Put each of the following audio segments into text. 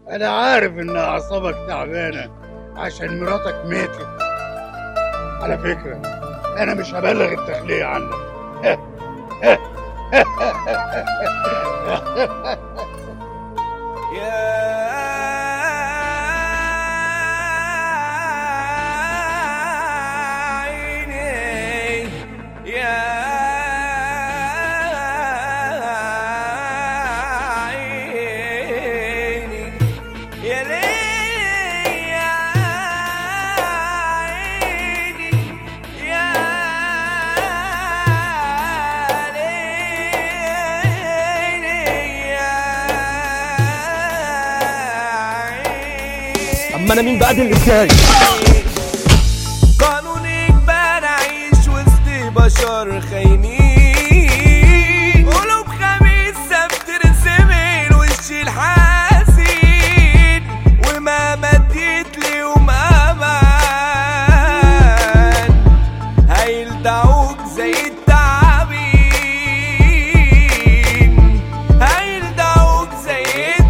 انا عارف ان اعصابك تعبانه عشان مراتك ماتت على فكره انا مش هبلغ الداخليه عنك اما انا مين بعد اللي جاي قانونك بقى اعيش وسط بشر خاينين قلوب خميس سبت رسمين وش الحاسين وما مديت ليهم امان هيلدعوك زي التعابين هيلدعوك زي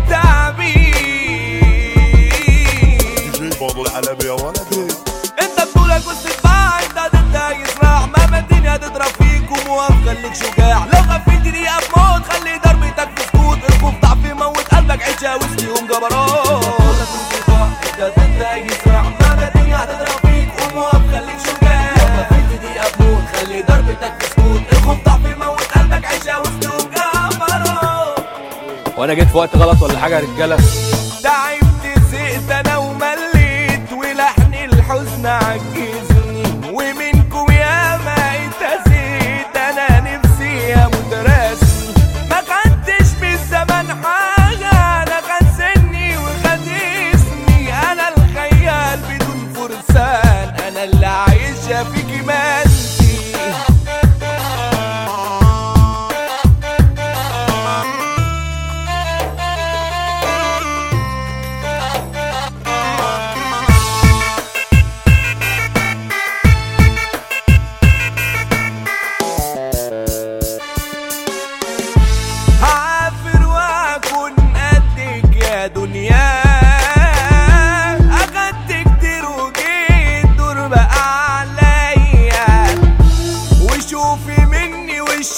التعابين بابا العلبي يا ولدي انت بطولك واستدفاع انت ضد يسرع مهما الدنيا تضرب فيك وموقف خليك شجاع لو غفلت دقيقة بموت خلي ضربتك في سكوت الخوف ضعف يموت قلبك عيشة وسطيهم جبروت انت ضد يسرع مهما الدنيا تضرب فيك وموقف خليك شجاع لو غفلت دقيقة بموت خلي ضربتك في سكوت الخوف ضعف يموت قلبك عيشة وسطيهم جبروت وانا جيت في وقت غلط ولا حاجه يا رجاله تعبت زهقت انا ومليت ولحن الحزن عجزني ومنكم يا ما اتأذيت انا نفسي اموت رسمي ما خدتش بالزمن حاجة انا خد سني وخد اسمي انا الخيال بدون فرسان انا اللي عايشة فيكي مالتي هعافر واكون قدك يا دنيا اخدت كتير وجيت دور بقى عليا وشوفي مني وش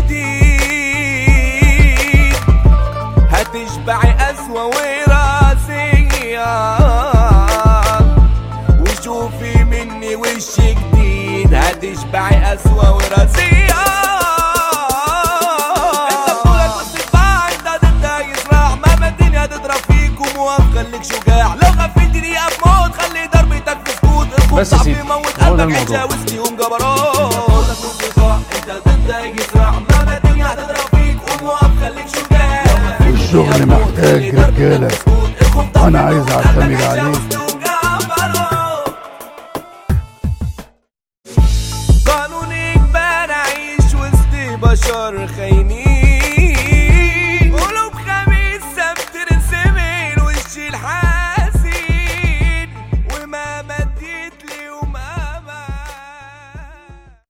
جديد هتشبعي قسوة وراسية وشوفي مني وش جديد هتشبعي قسوة وراسية انت بطولك واستدفاع انت ضد يسرع مهما الدنيا تضرب فيك وموقف خليك شجاع لو غفلت دقيقة بموت خلي ضربتك في سكوت الخوف بس يا ضعف سيدي، يموت هو ده قلبك الموضوع. عيشة وسطيهم جبروت انت ضد يسرع مهما الدنيا تضرب فيك وموقف خليك شجاع والشغل محتاج رجالة. أنا عايز أعتمد عليك